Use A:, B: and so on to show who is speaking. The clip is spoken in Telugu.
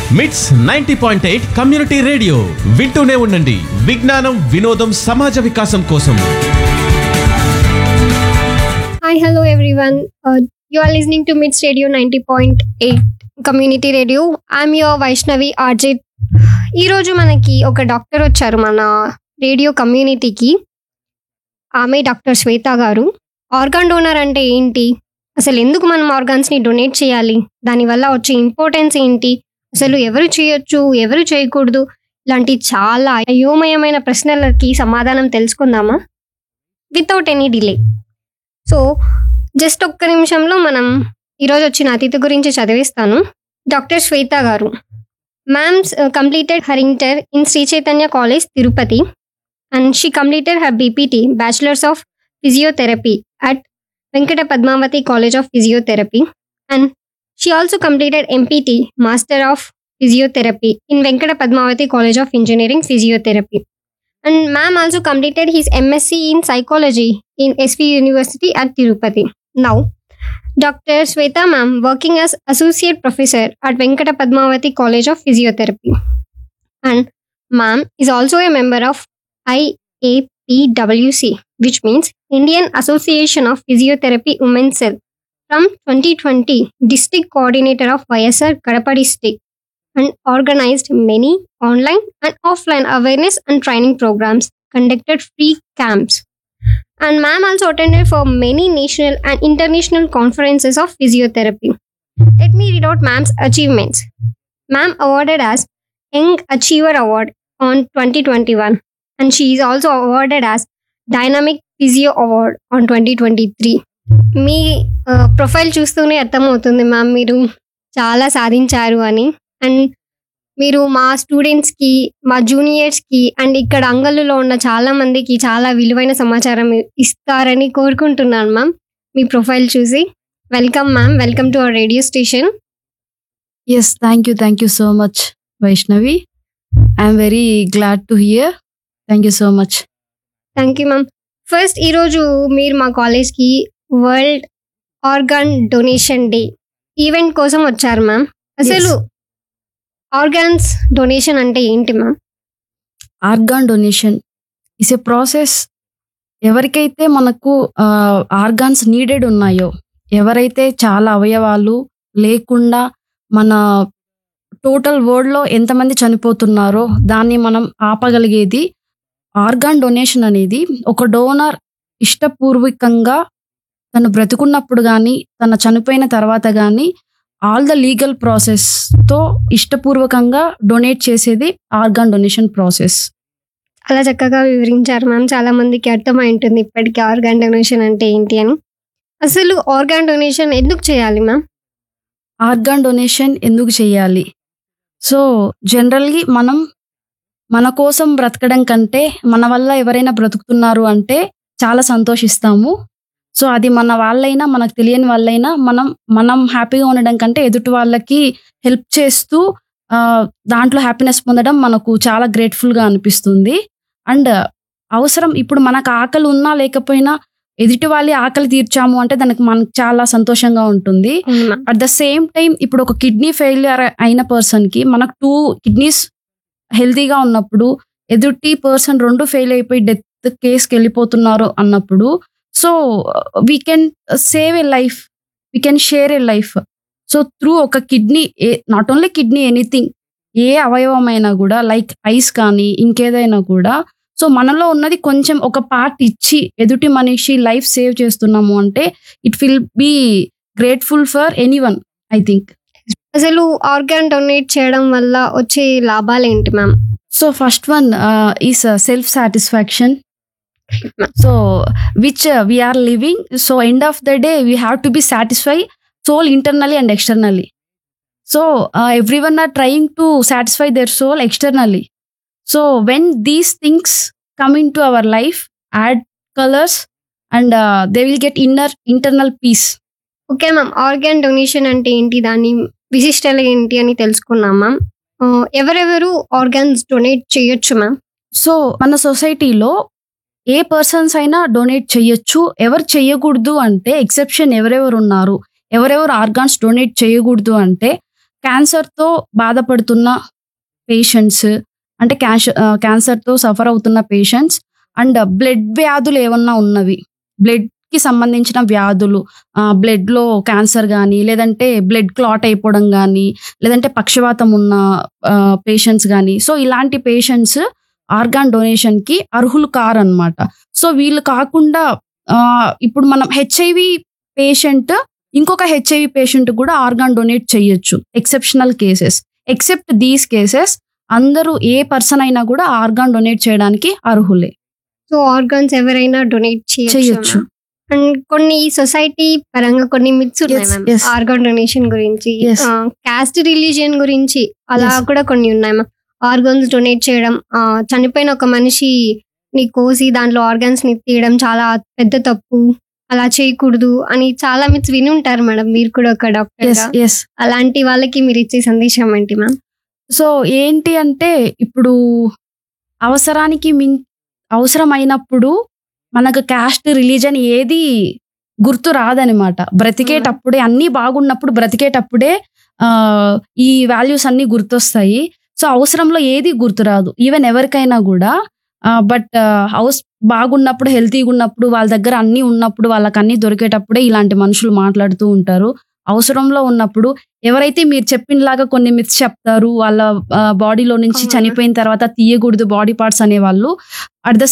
A: మిట్స్ ninety point eight community radio వింటూనే ఉండండి విజ్ఞానం వినోదం సమాజ వికాసం కోసం
B: Hi, hello everyone. Uh, you are listening to Mids Radio 90.8 community radio I'm your Vaishnavi RJ ఈరోజు మనకి ఒక డాక్టర్ వచ్చారు మన రేడియో కమ్యూనిటీకి ఆమె డాక్టర్ శ్వేత గారు ఆర్గాన్ డోనర్ అంటే ఏంటి అసలు ఎందుకు మనం ఆర్గాన్స్ని డొనేట్ చేయాలి దానివల్ల వచ్చే ఇంపార్టెన్స్ ఏంటి అసలు ఎవరు చేయొచ్చు ఎవరు చేయకూడదు ఇలాంటి చాలా అయోమయమైన ప్రశ్నలకి సమాధానం తెలుసుకుందామా without any delay so just ఒక్క నిమిషంలో మనం ఈరోజు వచ్చిన అతిథి గురించి చదివిస్తాను doctor Shweta garu ma'am's completed her inter in Sri Chaitanya college Tirupati and she completed her BPT bachelors of physiotherapy at Venkata Padmavathi college of physiotherapy and she also completed MPT master of physiotherapy in Venkata Padmavathi college of engineering physiotherapy and ma'am also completed his MSc in psychology in SV University at Tirupati. Now, Dr. Sweta ma'am working as associate professor at Venkata Padmavati College of Physiotherapy. And ma'am is also a member of IAPWC, which means Indian Association of Physiotherapy Women's Cell. From 2020, district coordinator of YSR Kadapa district and organized many online and offline awareness and training programs, conducted free camps. And ma'am also attended for many national and international conferences of physiotherapy. Let me read out ma'am's achievements. Ma'am awarded as Young Achiever Award on 2021 and she is also awarded as Dynamic Physio Award on 2023. మీ ప్రొఫైల్ చూస్తూనే అర్థమవుతుంది మ్యామ్ మీరు చాలా సాధించారు అని అండ్ మీరు మా స్టూడెంట్స్కి మా జూనియర్స్కి అండ్ ఇక్కడ అంగళ్ళులో ఉన్న చాలా మందికి చాలా విలువైన సమాచారం ఇస్తారని కోరుకుంటున్నాను మ్యామ్ మీ ప్రొఫైల్ చూసి welcome ma'am welcome to our radio station
C: Yes, thank you. Thank you so much, Vaishnavi. I'm very glad to hear. Thank you so much.
B: Thank you ma'am first ఈరోజు మీరు మా కాలేజ్కి world organ donation day event కోసం వచ్చారు మ్యామ్ అసలు ఆర్గాన్స్ డొనేషన్ అంటే ఏంటి ma'am
C: organ donation is a process ఎవరికైతే మనకు ఆర్గాన్స్ నీడెడ్ ఉన్నాయో ఎవరైతే చాలా అవయవాలు లేకుండా మన టోటల్ వరల్డ్లో ఎంతమంది చనిపోతున్నారో దాన్ని మనం ఆపగలిగేది ఆర్గాన్ డొనేషన్ అనేది ఒక డోనర్ ఇష్టపూర్వకంగా తను బ్రతుకున్నప్పుడు కానీ తన చనిపోయిన తర్వాత కానీ ఆల్ ద లీగల్ ప్రాసెస్తో ఇష్టపూర్వకంగా డొనేట్ చేసేది ఆర్గాన్ డొనేషన్ ప్రాసెస్
B: అలా చక్కగా వివరించారు మ్యామ్ చాలా మందికి అర్థమై ఉంటుంది ఇప్పటికీ ఆర్గాన్ డొనేషన్ అంటే ఏంటి అని అసలు ఆర్గాన్ డొనేషన్ ఎందుకు చేయాలి మ్యామ్
C: ఆర్గాన్ డొనేషన్ ఎందుకు చేయాలి సో జనరల్గా మనం మన కోసం బ్రతకడం కంటే మన వల్ల ఎవరైనా బ్రతుకుతున్నారు అంటే చాలా సంతోషిస్తాము సో అది మన వాళ్ళైనా మనకు తెలియని వాళ్ళైనా మనం మనం హ్యాపీగా ఉండడం కంటే ఎదుటి వాళ్ళకి హెల్ప్ చేస్తూ ఆ, దాంట్లో హ్యాపీనెస్ పొందడం మనకు చాలా గ్రేట్ఫుల్గా అనిపిస్తుంది అండ్ అవసరం ఇప్పుడు మనకు ఆకలి ఉన్నా లేకపోయినా ఎదుటి వాళ్ళ ఆకలి తీర్చాము అంటే దానికి మనకు చాలా సంతోషంగా ఉంటుంది
B: అవును ma'am
C: at the same time ఇప్పుడు ఒక కిడ్నీ ఫెయిలియర్ అయిన పర్సన్ కి మనకు టూ కిడ్నీస్ హెల్తీగా ఉన్నప్పుడు ఎదుటి పర్సన్ రెండు ఫెయిల్ అయిపోయి డెత్ కేసుకి వెళ్ళిపోతున్నారు అన్నప్పుడు so we can save a life we can share a life so through ఒక kidney not only kidney anything ఏ అవయవమైనా కూడా లైక్ ఐస్ కానీ ఇంకేదైనా కూడా సో మనలో ఉన్నది కొంచెం ఒక పార్ట్ ఇచ్చి ఎదుటి మనిషి లైఫ్ సేవ్ చేస్తున్నాము అంటే it will be grateful for any one I think
B: అసలు ఆర్గాన్ డొనేట్ చేయడం వల్ల వచ్చే లాభాలు ఏంటి ma'am
C: so first one is self satisfaction so which we are living so end of the day we have to be satisfy soul internally and externally so every one are trying to satisfy their soul externally so when these things come into our life add colours and they will get inner internal peace
B: okay ma'am organ donation అంటే ఏంటి దాని విశిష్టలు ఏంటి అని తెలుసుకున్నాం మ్యామ్ ఆ, ఎవరెవరు ఆర్గాన్స్ డొనేట్ చేయొచ్చు మ్యామ్
C: సో మన సొసైటీలో ఏ పర్సన్స్ అయినా డొనేట్ చేయొచ్చు ఎవరు చేయకూడదు అంటే ఎక్సెప్షన్ ఎవరెవరు ఉన్నారు ఎవరెవరు ఆర్గాన్స్ డొనేట్ చేయకూడదు అంటే క్యాన్సర్తో బాధపడుతున్న పేషెంట్స్ అంటే క్యాన్సర్ క్యాన్సర్తో సఫర్ అవుతున్న పేషెంట్స్ అండ్ బ్లడ్ వ్యాధులు ఏమన్నా ఉన్నవి బ్లడ్ కి సంబంధించిన వ్యాధులు బ్లడ్ లో క్యాన్సర్ కానీ లేదంటే బ్లడ్ క్లాట్ అయిపోవడం కానీ లేదంటే పక్షవాతం ఉన్న పేషెంట్స్ కానీ సో ఇలాంటి పేషెంట్స్ ఆర్గాన్ డొనేషన్ కి అర్హులు కారనమాట సో వీళ్ళు కాకుండా ఆ, ఇప్పుడు మనం హెచ్ఐవి పేషెంట్ ఇంకొక హెచ్ఐవి పేషెంట్ కూడా ఆర్గాన్ డొనేట్ చేయొచ్చు exceptional cases except these cases అందరూ ఏ పర్సన్ అయినా కూడా ఆర్గాన్ డొనేట్ చేయడానికి అర్హులే
B: సో ఆర్గాన్స్ ఎవరైనా డొనేట్ చేయొచ్చు
C: చేయొచ్చు
B: అండ్ కొన్ని సొసైటీ పరంగా కొన్ని మిత్స్ ఉన్నాయి
C: Yes,
B: ma'am
C: yes.
B: Organ donation గురించి
C: Yes.
B: కాస్ట్ రిలీజియన్ గురించి అలా
C: Yes.
B: కూడా కొన్ని ఉన్నాయి మ్యామ్ ఆర్గాన్స్ డొనేట్ చేయడం ఆ, చనిపోయిన ఒక మనిషి ని కోసి దాంట్లో ఆర్గాన్స్ ని తీయడం చాలా పెద్ద తప్పు అలా చేయకూడదు అని చాలా మిత్స్ విని ఉంటారు మేడం మీరు కూడా ఒక డాక్టర్
C: ఎస్ ఎస్
B: అలాంటి వాళ్ళకి మీరు ఇచ్చే సందేశం ఏంటి మ్యామ్
C: సో ఏంటి అంటే ఇప్పుడు అవసరానికి మిం అవసరమైనప్పుడు మనకు క్యాస్ట్ రిలీజన్ ఏది గుర్తు రాదనమాట బ్రతికేటప్పుడే అన్నీ బాగున్నప్పుడు బ్రతికేటప్పుడే ఆ, ఈ వాల్యూస్ అన్నీ గుర్తొస్తాయి సో అవసరంలో ఏది గుర్తురాదు ఈవెన్ ఎవరికైనా కూడా బట్ హౌస్ బాగున్నప్పుడు హెల్తీగా ఉన్నప్పుడు వాళ్ళ దగ్గర అన్నీ ఉన్నప్పుడు వాళ్ళకి అన్నీ దొరికేటప్పుడే ఇలాంటి మనుషులు మాట్లాడుతూ ఉంటారు అవసరంలో ఉన్నప్పుడు ఎవరైతే మీరు చెప్పినలాగా కొన్ని మిత్స్ చెప్తారు వాళ్ళ బాడీలో నుంచి
B: అవునా?
C: చనిపోయిన తర్వాత తీయకూడదు బాడీ పార్ట్స్ అనే వాళ్ళు అట్ ద